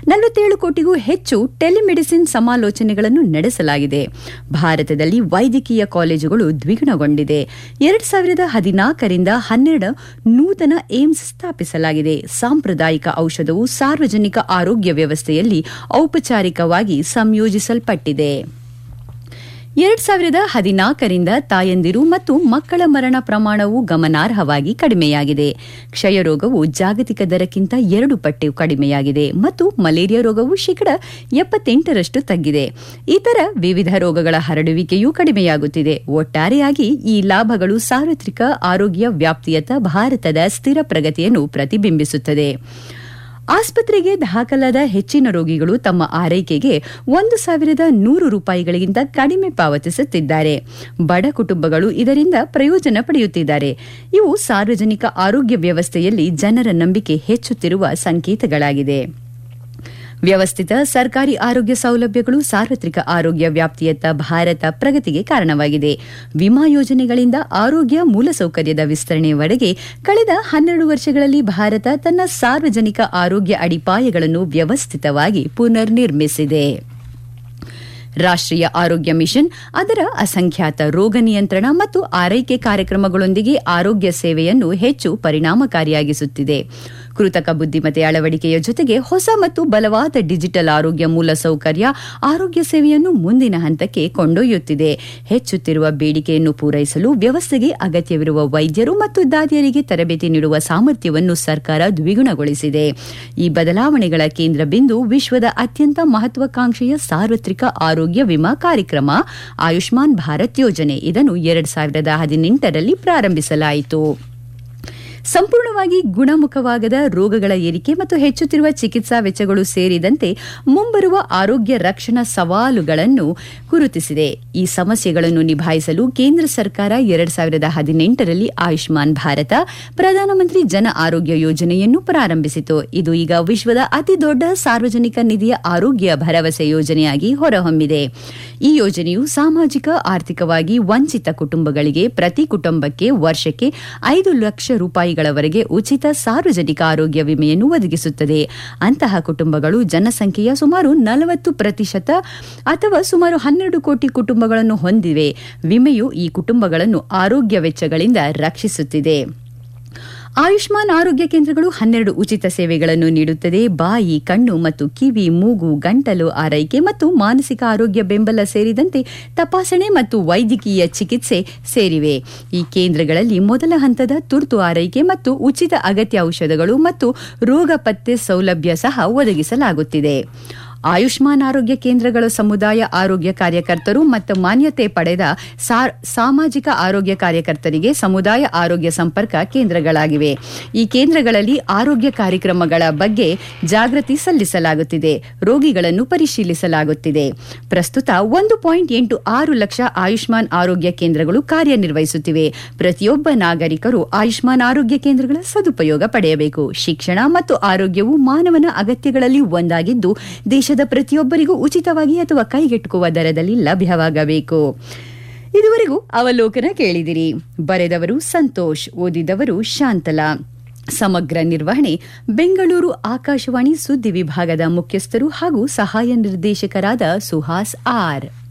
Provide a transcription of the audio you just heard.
ನಲವತ್ತೇಳು ಕೋಟಿಗೂ ಹೆಚ್ಚು ಟೆಲಿಮೆಡಿಸಿನ್ ಸಮಾಲೋಚನೆಗಳನ್ನು ನಡೆಸಲಾಗಿದೆ ಭಾರತದಲ್ಲಿ ವೈದ್ಯಕೀಯ ಕಾಲೇಜುಗಳು ದ್ವಿಗುಣಗೊಂಡಿದೆ ಎರಡ್ ಸಾವಿರದ ಹದಿನಾಲ್ಕರಿಂದ ಹನ್ನೆರಡು ನೂತನ ಏಮ್ಸ್ ಸ್ಥಾಪಿಸಲಾಗಿದೆ ಸಾಂಪ್ರದಾಯಿಕ ಔಷಧವು ಸಾರ್ವಜನಿಕ ಆರೋಗ್ಯ ವ್ಯವಸ್ಥೆಯಲ್ಲಿ ಔಪಚಾರಿಕವಾಗಿ ಸಂಯೋಜಿಸಲ್ಪಟ್ಟಿದೆ ಎರಡ್ ಸಾವಿರದ ಹದಿನಾಲ್ಕರಿಂದ ತಾಯಂದಿರು ಮತ್ತು ಮಕ್ಕಳ ಮರಣ ಪ್ರಮಾಣವು ಗಮನಾರ್ಹವಾಗಿ ಕಡಿಮೆಯಾಗಿದೆ ಕ್ಷಯರೋಗವು ಜಾಗತಿಕ ದರಕ್ಕಿಂತ ಎರಡು ಪಟ್ಟು ಕಡಿಮೆಯಾಗಿದೆ ಮತ್ತು ಮಲೇರಿಯಾ ರೋಗವು ಶೇಕಡ ಎಪ್ಪತ್ತೆಂಟರಷ್ಟು ತಗ್ಗಿದೆ ಇತರ ವಿವಿಧ ರೋಗಗಳ ಹರಡುವಿಕೆಯೂ ಕಡಿಮೆಯಾಗುತ್ತಿದೆ ಒಟ್ಟಾರೆಯಾಗಿ ಈ ಲಾಭಗಳು ಸಾರ್ವತ್ರಿಕ ಆರೋಗ್ಯ ವ್ಯಾಪ್ತಿಯತ್ತ ಭಾರತದ ಸ್ಥಿರ ಪ್ರಗತಿಯನ್ನು ಪ್ರತಿಬಿಂಬಿಸುತ್ತದೆ ಆಸ್ಪತ್ರೆಗೆ ದಾಖಲಾದ ಹೆಚ್ಚಿನ ರೋಗಿಗಳು ತಮ್ಮ ಆರೈಕೆಗೆ ಒಂದು ಸಾವಿರದ ನೂರು ರೂಪಾಯಿಗಳಿಗಿಂತ ಕಡಿಮೆ ಪಾವತಿಸುತ್ತಿದ್ದಾರೆ ಬಡ ಕುಟುಂಬಗಳು ಇದರಿಂದ ಪ್ರಯೋಜನ ಪಡೆಯುತ್ತಿದ್ದಾರೆ ಇವು ಸಾರ್ವಜನಿಕ ಆರೋಗ್ಯ ವ್ಯವಸ್ಥೆಯಲ್ಲಿ ಜನರ ನಂಬಿಕೆ ಹೆಚ್ಚುತ್ತಿರುವ ಸಂಕೇತಗಳಾಗಿದೆ ವ್ಯವಸ್ಥಿತ ಸರ್ಕಾರಿ ಆರೋಗ್ಯ ಸೌಲಭ್ಯಗಳು ಸಾರ್ವತ್ರಿಕ ಆರೋಗ್ಯ ವ್ಯಾಪ್ತಿಯತ್ತ ಭಾರತ ಪ್ರಗತಿಗೆ ಕಾರಣವಾಗಿದೆ ವಿಮಾ ಯೋಜನೆಗಳಿಂದ ಆರೋಗ್ಯ ಮೂಲಸೌಕರ್ಯದ ವಿಸ್ತರಣೆಯವರೆಗೆ ಕಳೆದ ಹನ್ನೆರಡು ವರ್ಷಗಳಲ್ಲಿ ಭಾರತ ತನ್ನ ಸಾರ್ವಜನಿಕ ಆರೋಗ್ಯ ಅಡಿಪಾಯಗಳನ್ನು ವ್ಯವಸ್ಥಿತವಾಗಿ ಪುನರ್ನಿರ್ಮಿಸಿದೆ ರಾಷ್ಟ್ರೀಯ ಆರೋಗ್ಯ ಮಿಷನ್ ಅದರ ಅಸಂಖ್ಯಾತ ರೋಗ ನಿಯಂತ್ರಣ ಮತ್ತು ಆರೈಕೆ ಕಾರ್ಯಕ್ರಮಗಳೊಂದಿಗೆ ಆರೋಗ್ಯ ಸೇವೆಯನ್ನು ಹೆಚ್ಚು ಪರಿಣಾಮಕಾರಿಯಾಗಿಸುತ್ತಿದೆ ಕೃತಕ ಬುದ್ದಿಮತ್ತೆ ಅಳವಡಿಕೆಯ ಜೊತೆಗೆ ಹೊಸ ಮತ್ತು ಬಲವಾದ ಡಿಜಿಟಲ್ ಆರೋಗ್ಯ ಮೂಲಸೌಕರ್ಯ ಆರೋಗ್ಯ ಸೇವೆಯನ್ನು ಮುಂದಿನ ಹಂತಕ್ಕೆ ಕೊಂಡೊಯ್ಯುತ್ತಿದೆ ಹೆಚ್ಚುತ್ತಿರುವ ಬೇಡಿಕೆಯನ್ನು ಪೂರೈಸಲು ವ್ಯವಸ್ಥೆಗೆ ಅಗತ್ಯವಿರುವ ವೈದ್ಯರು ಮತ್ತು ದಾದಿಯರಿಗೆ ತರಬೇತಿ ನೀಡುವ ಸಾಮರ್ಥ್ಯವನ್ನು ಸರ್ಕಾರ ದ್ವಿಗುಣಗೊಳಿಸಿದೆ ಈ ಬದಲಾವಣೆಗಳ ಕೇಂದ್ರ ಬಿಂದು ವಿಶ್ವದ ಅತ್ಯಂತ ಮಹತ್ವಾಕಾಂಕ್ಷೆಯ ಸಾರ್ವತ್ರಿಕ ಆರೋಗ್ಯ ವಿಮಾ ಕಾರ್ಯಕ್ರಮ ಆಯುಷ್ಮಾನ್ ಭಾರತ್ ಯೋಜನೆ ಇದನ್ನು ಎರಡ್ ಸಾವಿರದ ಹದಿನೆಂಟರಲ್ಲಿ ಪ್ರಾರಂಭಿಸಲಾಯಿತು ಸಂಪೂರ್ಣವಾಗಿ ಗುಣಮುಖವಾಗದ ರೋಗಗಳ ಏರಿಕೆ ಮತ್ತು ಹೆಚ್ಚುತ್ತಿರುವ ಚಿಕಿತ್ಸಾ ವೆಚ್ಚಗಳು ಸೇರಿದಂತೆ ಮುಂಬರುವ ಆರೋಗ್ಯ ರಕ್ಷಣಾ ಸವಾಲುಗಳನ್ನು ಗುರುತಿಸಿದೆ ಈ ಸಮಸ್ಯೆಗಳನ್ನು ನಿಭಾಯಿಸಲು ಕೇಂದ್ರ ಸರ್ಕಾರ ಎರಡ್ ಸಾವಿರದ ಹದಿನೆಂಟರಲ್ಲಿ ಆಯುಷ್ಮಾನ್ ಭಾರತ ಪ್ರಧಾನಮಂತ್ರಿ ಜನ ಆರೋಗ್ಯ ಯೋಜನೆಯನ್ನು ಪ್ರಾರಂಭಿಸಿತು ಇದು ಈಗ ವಿಶ್ವದ ಅತಿದೊಡ್ಡ ಸಾರ್ವಜನಿಕ ನಿಧಿಯ ಆರೋಗ್ಯ ಭರವಸೆ ಯೋಜನೆಯಾಗಿ ಹೊರಹೊಮ್ಮಿದೆ ಈ ಯೋಜನೆಯು ಸಾಮಾಜಿಕ ಆರ್ಥಿಕವಾಗಿ ವಂಚಿತ ಕುಟುಂಬಗಳಿಗೆ ಪ್ರತಿ ಕುಟುಂಬಕ್ಕೆ ವರ್ಷಕ್ಕೆ ಐದು ಲಕ್ಷ ರೂಪಾಯಿಗಳವರೆಗೆ ಉಚಿತ ಸಾರ್ವಜನಿಕ ಆರೋಗ್ಯ ವಿಮೆಯನ್ನು ಒದಗಿಸುತ್ತದೆ ಅಂತಹ ಕುಟುಂಬಗಳು ಜನಸಂಖ್ಯೆಯ ಸುಮಾರು ನಲವತ್ತು ಪ್ರತಿಶತ ಅಥವಾ ಸುಮಾರು ಹನ್ನೆರಡು ಕೋಟಿ ಕುಟುಂಬಗಳನ್ನು ಹೊಂದಿವೆ ವಿಮೆಯು ಈ ಕುಟುಂಬಗಳನ್ನು ಆರೋಗ್ಯ ವೆಚ್ಚಗಳಿಂದ ರಕ್ಷಿಸುತ್ತಿದೆ ಆಯುಷ್ಮಾನ್ ಆರೋಗ್ಯ ಕೇಂದ್ರಗಳು ಹನ್ನೆರಡು ಉಚಿತ ಸೇವೆಗಳನ್ನು ನೀಡುತ್ತದೆ ಬಾಯಿ ಕಣ್ಣು ಮತ್ತು ಕಿವಿ ಮೂಗು ಗಂಟಲು ಆರೈಕೆ ಮತ್ತು ಮಾನಸಿಕ ಆರೋಗ್ಯ ಬೆಂಬಲ ಸೇರಿದಂತೆ ತಪಾಸಣೆ ಮತ್ತು ವೈದ್ಯಕೀಯ ಚಿಕಿತ್ಸೆ ಸೇರಿವೆ ಈ ಕೇಂದ್ರಗಳಲ್ಲಿ ಮೊದಲ ಹಂತದ ತುರ್ತು ಆರೈಕೆ ಮತ್ತು ಉಚಿತ ಅಗತ್ಯ ಔಷಧಗಳು ಮತ್ತು ರೋಗ ಪತ್ತೆ ಸೌಲಭ್ಯ ಸಹ ಒದಗಿಸಲಾಗುತ್ತಿದೆ ಆಯುಷ್ಮಾನ್ ಆರೋಗ್ಯ ಕೇಂದ್ರಗಳು ಸಮುದಾಯ ಆರೋಗ್ಯ ಕಾರ್ಯಕರ್ತರು ಮತ್ತು ಮಾನ್ಯತೆ ಪಡೆದ ಸಾಮಾಜಿಕ ಆರೋಗ್ಯ ಕಾರ್ಯಕರ್ತರಿಗೆ ಸಮುದಾಯ ಆರೋಗ್ಯ ಸಂಪರ್ಕ ಕೇಂದ್ರಗಳಾಗಿವೆ ಈ ಕೇಂದ್ರಗಳಲ್ಲಿ ಆರೋಗ್ಯ ಕಾರ್ಯಕ್ರಮಗಳ ಬಗ್ಗೆ ಜಾಗೃತಿ ಸಲ್ಲಿಸಲಾಗುತ್ತಿದೆ ರೋಗಿಗಳನ್ನು ಪರಿಶೀಲಿಸಲಾಗುತ್ತಿದೆ ಪ್ರಸ್ತುತ ಒಂದು ಪಾಯಿಂಟ್ ಎಂಟು ಆರು ಲಕ್ಷ ಆಯುಷ್ಮಾನ್ ಆರೋಗ್ಯ ಕೇಂದ್ರಗಳು ಕಾರ್ಯನಿರ್ವಹಿಸುತ್ತಿವೆ ಪ್ರತಿಯೊಬ್ಬ ನಾಗರಿಕರು ಆಯುಷ್ಮಾನ್ ಆರೋಗ್ಯ ಕೇಂದ್ರಗಳ ಸದುಪಯೋಗ ಪಡೆಯಬೇಕು ಶಿಕ್ಷಣ ಮತ್ತು ಆರೋಗ್ಯವು ಮಾನವನ ಅಗತ್ಯಗಳಲ್ಲಿ ಒಂದಾಗಿದ್ದು ದೇಶದ ಪ್ರತಿಯೊಬ್ಬರಿಗೂ ಉಚಿತವಾಗಿ ಅಥವಾ ಕೈಗೆಟುಕುವ ದರದಲ್ಲಿ ಲಭ್ಯವಾಗಬೇಕು ಇದುವರೆಗೂ ಅವಲೋಕನ ಕೇಳಿದಿರಿ ಬರೆದವರು ಸಂತೋಷ್ ಓದಿದವರು ಶಾಂತಲಾ ಸಮಗ್ರ ನಿರ್ವಹಣೆ ಬೆಂಗಳೂರು ಆಕಾಶವಾಣಿ ಸುದ್ದಿ ವಿಭಾಗದ ಮುಖ್ಯಸ್ಥರು ಹಾಗೂ ಸಹಾಯ ನಿರ್ದೇಶಕರಾದ ಸುಹಾಸ್ ಆರ್